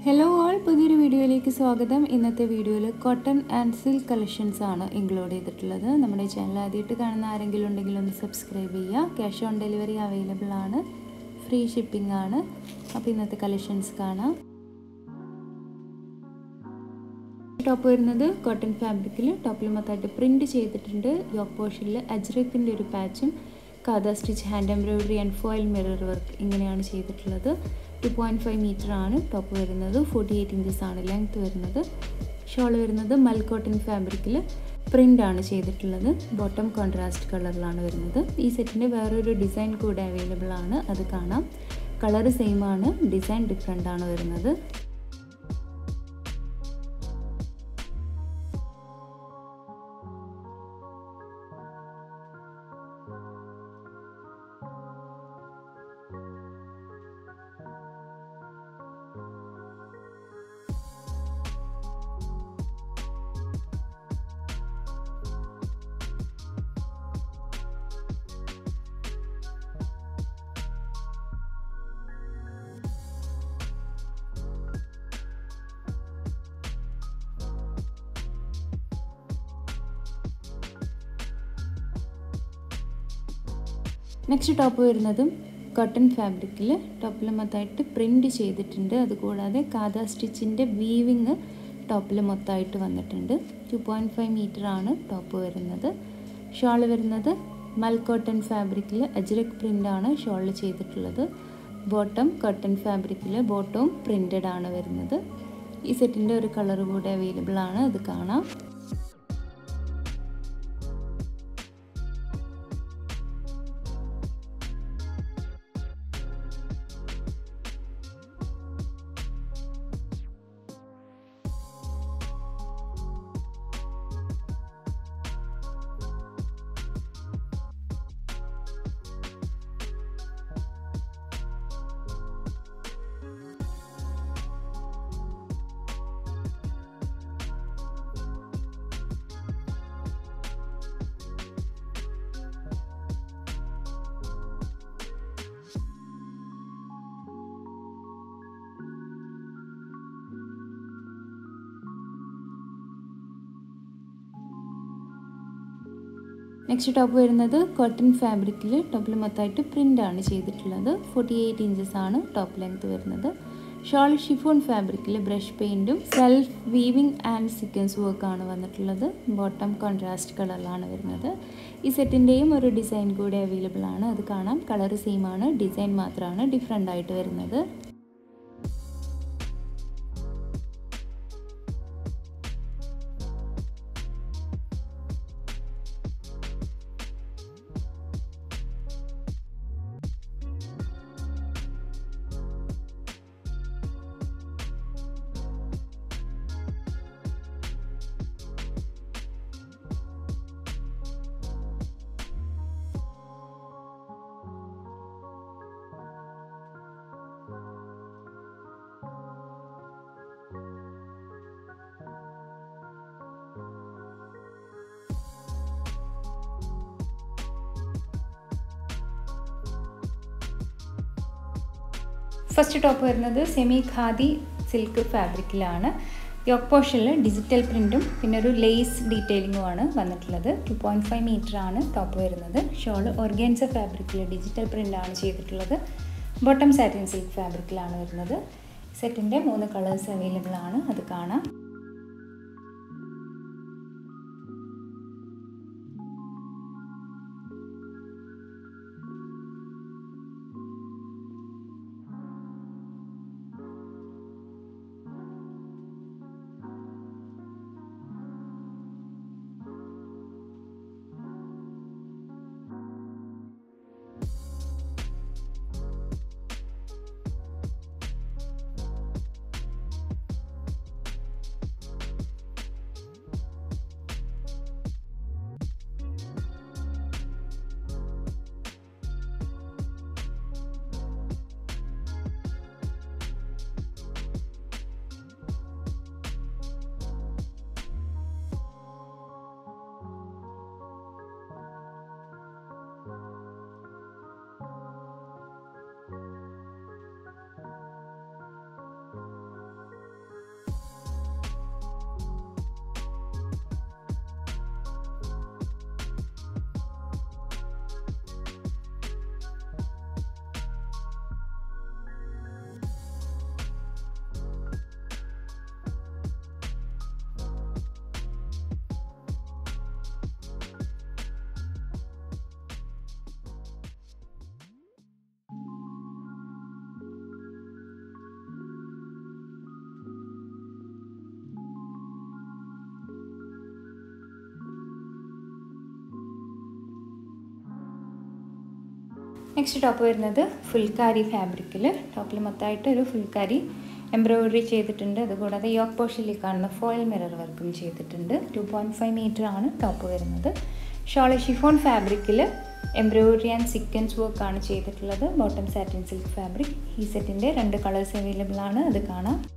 hello all പുതിയൊരു വീഡിയോയിലേക്ക് സ്വാഗതം ഇന്നത്തെ വീഡിയോയിൽ കോട്ടൺ ആൻഡ് സിൽക്ക് കളക്ഷൻസ് ആണ് ഇൻക്ലൂഡ് ചെയ്തിട്ടുള്ളത് നമ്മുടെ ചാനൽ ആദ്യമായിട്ട് കാണുന്ന ആരെങ്കിലും ഉണ്ടെങ്കിൽ ഒന്ന് സബ്സ്ക്രൈബ് ചെയ്യുക ക്യാഷ് ഓൺ ഡെലിവറി അവൈലബിൾ ആണ് ഫ്രീ ഷിപ്പിംഗ് ആണ് അപ്പോൾ ഇന്നത്തെ കളക്ഷൻസ് കാണാം ടോപ്പ് വരുന്നത് കോട്ടൺ ഫാബ്രിക്കിൽ ടോപ്പിൽ മൊത്തമായിട്ട് പ്രിൻറ്റ് ചെയ്തിട്ടുണ്ട് യോക്ക് പോർഷനിൽ അജ്രക്കിൻ്റെ ഒരു പാച്ചും കാദ stitch hand embroidery and foil mirror work ഇങ്ങനെയാണ് ചെയ്തിട്ടുള്ളത് ടു പോയിൻറ്റ് ഫൈവ് മീറ്റർ ആണ് ടോപ്പ് വരുന്നത് ഫോർട്ടി എയ്റ്റ് ഇഞ്ചസ് ആണ് ലെങ്ത് വരുന്നത് ഷോൾ വരുന്നത് മൽ കോട്ടൺ ഫാബ്രിക്കിൽ പ്രിൻ്റ് ആണ് ചെയ്തിട്ടുള്ളത് ബോട്ടം കോൺട്രാസ്റ്റ് കളറിലാണ് വരുന്നത് ഈ സെറ്റിൻ്റെ വേറൊരു ഡിസൈൻ കൂടെ അവൈലബിൾ ആണ് അത് കാണാം കളർ സെയിം ആണ് ഡിസൈൻ ഡിഫറെൻ്റ് ആണ് വരുന്നത് നെക്സ്റ്റ് ടോപ്പ് വരുന്നതും കോട്ടൺ ഫാബ്രിക്കിൽ ടോപ്പിൽ മൊത്തമായിട്ട് പ്രിൻറ്റ് ചെയ്തിട്ടുണ്ട് അതുകൂടാതെ കാദ സ്റ്റിച്ചിൻ്റെ വീവിങ് ടോപ്പിൽ മൊത്തമായിട്ട് വന്നിട്ടുണ്ട് ടു പോയിൻറ്റ് ഫൈവ് മീറ്റർ ആണ് ടോപ്പ് വരുന്നത് ഷോൾ വരുന്നത് മൽ കോട്ടൺ ഫാബ്രിക്കിൽ അജ്രക് പ്രിൻ്റാണ് ഷോളിൽ ചെയ്തിട്ടുള്ളത് ബോട്ടം കോട്ടൺ ഫാബ്രിക്കിൽ ബോട്ടവും പ്രിൻറ്റഡ് ആണ് വരുന്നത് ഈ സെറ്റിൻ്റെ ഒരു കളർ കൂടെ അവൈലബിൾ ആണ് അത് കാണാം നെക്സ്റ്റ് ടോപ്പ് വരുന്നത് കോട്ടൺ ഫാബ്രിക്കിൽ ടോപ്പിൽ മൊത്തമായിട്ട് പ്രിൻ്റ് ആണ് ചെയ്തിട്ടുള്ളത് ഫോർട്ടി എയ്റ്റ് ഇഞ്ചസ് ആണ് ടോപ്പ് ലെങ്ത് വരുന്നത് ഷോൾ ഷിഫോൺ ഫാബ്രിക്കിൽ ബ്രഷ് പെയിൻറ്റും സെൽഫ് വീവിങ് ആൻഡ് സീക്വൻസ് വർക്കാണ് വന്നിട്ടുള്ളത് ബോട്ടം കോൺട്രാസ്റ്റ് കളറിലാണ് വരുന്നത് ഈ സെറ്റിൻ്റെയും ഒരു ഡിസൈൻ കൂടെ അവൈലബിൾ ആണ് അത് കാണാം കളർ സെയിം ആണ് ഡിസൈൻ മാത്രമാണ് ഡിഫറെൻ്റ് ആയിട്ട് വരുന്നത് ഫസ്റ്റ് ടോപ്പ് വരുന്നത് സെമി ഖാദി സിൽക്ക് ഫാബ്രിക്കിലാണ് യോക്ക് പോർഷനിൽ ഡിജിറ്റൽ പ്രിൻറ്റും പിന്നെ ഒരു ലേസ് ഡീറ്റെയിലിങ്ങുമാണ് വന്നിട്ടുള്ളത് ടു പോയിൻറ്റ് ഫൈവ് മീറ്റർ ആണ് ടോപ്പ് വരുന്നത് ഷോൾ ഓർഗാൻസ ഫാബ്രിക്കിൽ ഡിജിറ്റൽ പ്രിൻ്റാണ് ചെയ്തിട്ടുള്ളത് ബോട്ടം സാറ്റിൻ സിൽക്ക് ഫാബ്രിക്കിലാണ് വരുന്നത് സെറ്റിൻ്റെ മൂന്ന് കളേഴ്സ് അവൈലബിൾ ആണ് അത് കാണാം നെക്സ്റ്റ് ടോപ്പ് വരുന്നത് ഫുൾക്കാരി ഫാബ്രിക്കിൽ ടോപ്പിൽ മൊത്തമായിട്ട് ഒരു ഫുൾക്കാരി എംബ്രോയിഡറി ചെയ്തിട്ടുണ്ട് അതുകൂടാതെ യോക്ക് പോർഷനിൽ കാണുന്ന ഫോയിൽ മിറർ വർക്കും ചെയ്തിട്ടുണ്ട് ടു പോയിൻറ്റ് ഫൈവ് മീറ്റർ ആണ് ടോപ്പ് വരുന്നത് ഷോള് ഷിഫോൺ ഫാബ്രിക്കിൽ എംബ്രോയിഡറി ആൻഡ് സിക്വൻസ് വർക്കാണ് ചെയ്തിട്ടുള്ളത് ബോട്ടം സാറ്റിൻ സിൽക്ക് ഫാബ്രിക് ഈ സെറ്റിൻ്റെ രണ്ട് കളേഴ്സ് അവൈലബിൾ ആണ് അത് കാണാം